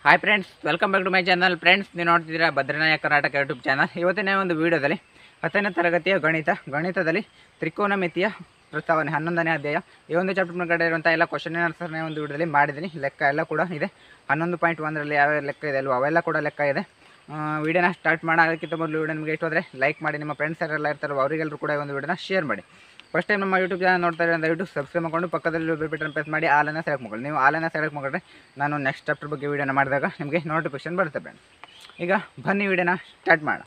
hi friends welcome back to my channel friends ನೀವು ನೋಡ್ತಿದ್ದೀರಾ ಭದ್ರನಾಯ Karnataka YouTube channel ಇವತ್ತಿನ ಒಂದು ವಿಡಿಯೋದಲ್ಲಿ ಹತ್ತನೇ ತರಗತಿಯ ಗಣಿತ ಗಣಿತದಲ್ಲಿ ತ್ರಿಕೋನಮಿತಿಯ ಪ್ರಸ್ತಾವನೆ ಹನ್ನೊಂದನೇ ಅಧ್ಯಾಯ ಈ ಒಂದು ಚಾಪ್ಟರ್ ಕಡೆ ಇರುವಂಥ ಎಲ್ಲ ಕ್ವಶನ್ ಆನ್ಸರ್ನ ಒಂದು ವಿಡಿಯೋದಲ್ಲಿ ಮಾಡಿದ್ದೀನಿ ಲೆಕ್ಕ ಎಲ್ಲ ಕೂಡ ಇದೆ ಹನ್ನೊಂದು ಪಾಯಿಂಟ್ ಒಂದರಲ್ಲಿ ಯಾವ್ಯಾವ ಲೆಕ್ಕ ಇದೆ ಅಲ್ವಾ ಅವೆಲ್ಲ ಕೂಡ ಲೆಕ್ಕ ಇದೆ ವಿಡಿಯೋನ ಸ್ಟಾರ್ಟ್ ಮಾಡೋದಕ್ಕಿಂತ ಮೊದಲು ವಿಡಿಯೋ ನಿಮಗೆ ಇಷ್ಟ ಹೋದರೆ ಲೈಕ್ ಮಾಡಿ ನಿಮ್ಮ ಫ್ರೆಂಡ್ಸ್ ಯಾರೆಲ್ಲ ಇರ್ತಾರೋ ಅವರಿಗೆಲ್ಲರೂ ಕೂಡ ಈ ಒಂದು ವಿಡಿಯೋನ ಶೇರ್ ಮಾಡಿ ಫಸ್ಟ್ ಟೈಮ್ ನಮ್ಮ ಯೂಟ್ಯೂಬ್ ಚಾನಲ್ ನೋಡ್ತಾ ಇರೋ ದಯವಿಟ್ಟು ಸಬ್ಸ್ಕ್ರೈಬ್ ಮಾಡ್ಕೊಂಡು ಪಕ್ಕದಲ್ಲಿ ಬೆಲ್ ಬಟನ್ ಪ್ರೆಸ್ ಮಾಡಿ ಆಲನ್ನ ಸೆಲೆಕ್ಟ್ ಮಾಡ್ಕೊಳ್ಳಿ ನೀವು ಆಲನ್ನ ಸೆಲೆಕ್ಟ್ ಮಾಡಿದ್ರೆ ನಾನು ನೆಕ್ಸ್ಟ್ ಚಾಪ್ಟರ್ ಬಗ್ಗೆ ವಿಡಿಯೋನ ಮಾಡಿದಾಗ ನಿಮಗೆ ನೋಟಿಫಿಕೇಶನ್ ಬರುತ್ತೆ ಫ್ರೆಂಡ್ ಈಗ ಬನ್ನಿ ವಿಡಿಯೋನ ಸ್ಟಾರ್ಟ್ ಮಾಡೋಣ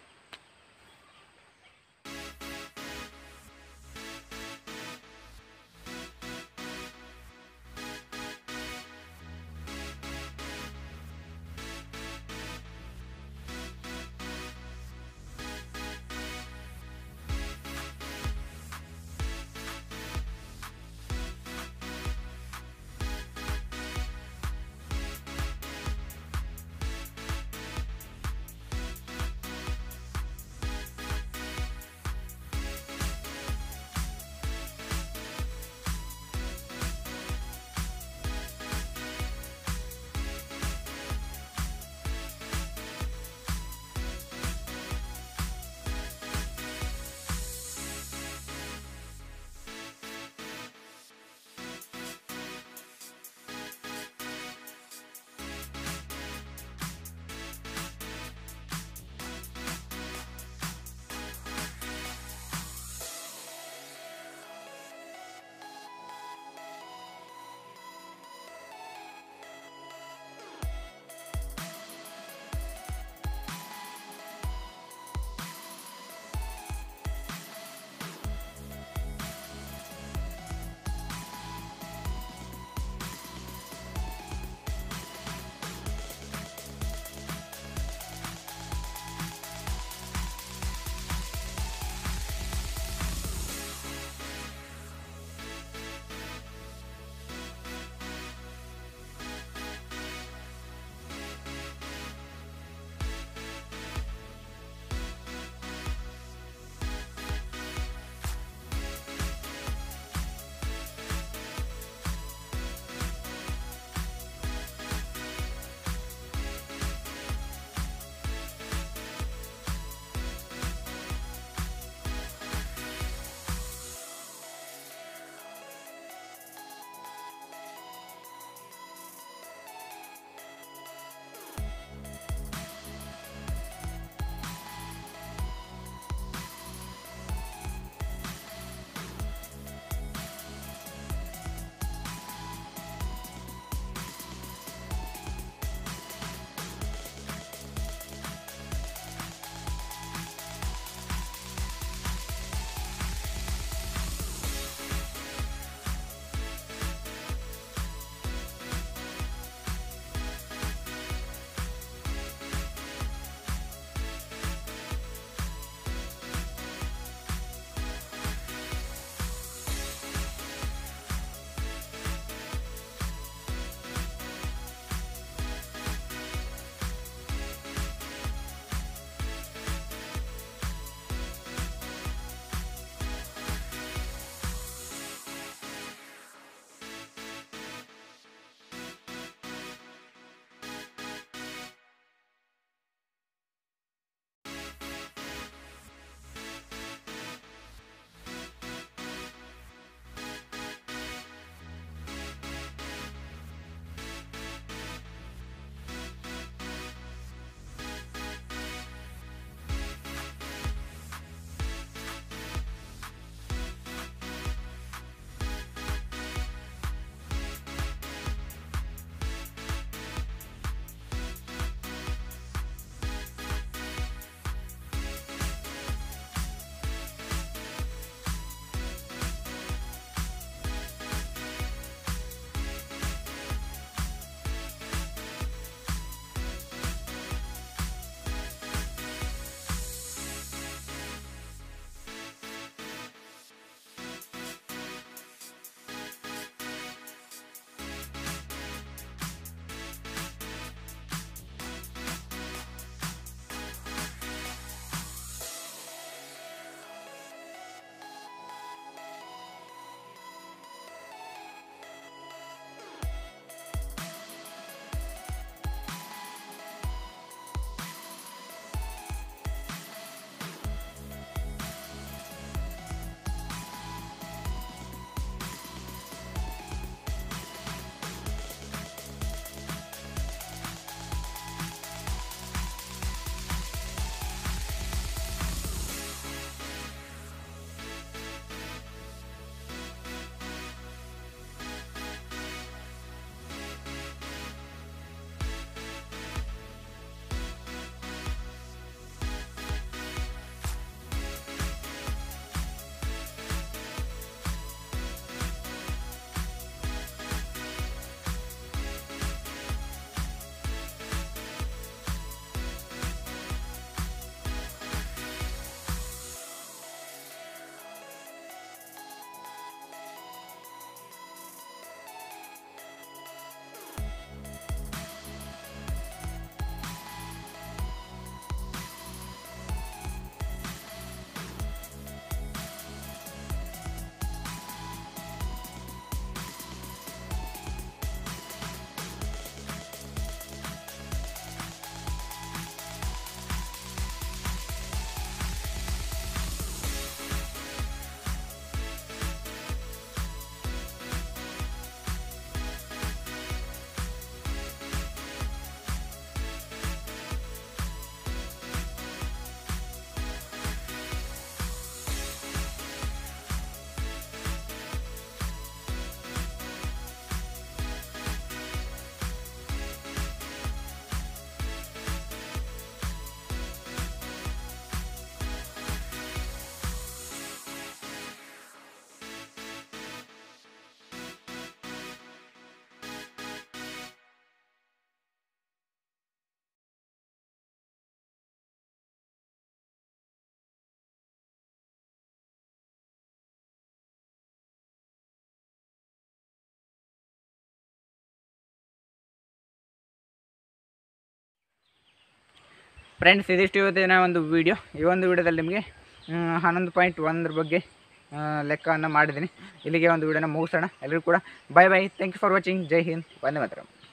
ಫ್ರೆಂಡ್ಸ್ ಇದಿಷ್ಟು ಇವತ್ತಿನ ಒಂದು ವಿಡಿಯೋ ಈ ಒಂದು ವಿಡಿಯೋದಲ್ಲಿ ನಿಮಗೆ ಮ್, ಹನ್ನೊಂದು ಪಾಯಿಂಟ್ ಒಂದರ ಬಗ್ಗೆ ಆ, ಲೆಕ್ಕವನ್ನು ಮಾಡಿದ್ದೀನಿ ಇಲ್ಲಿಗೆ ಒಂದು ವಿಡಿಯೋನ ಮುಗಿಸೋಣ ಎಲ್ಲರಿಗೂ ಕೂಡ bye bye thank you for watching Jai Hind Vande ಮಾತರಂ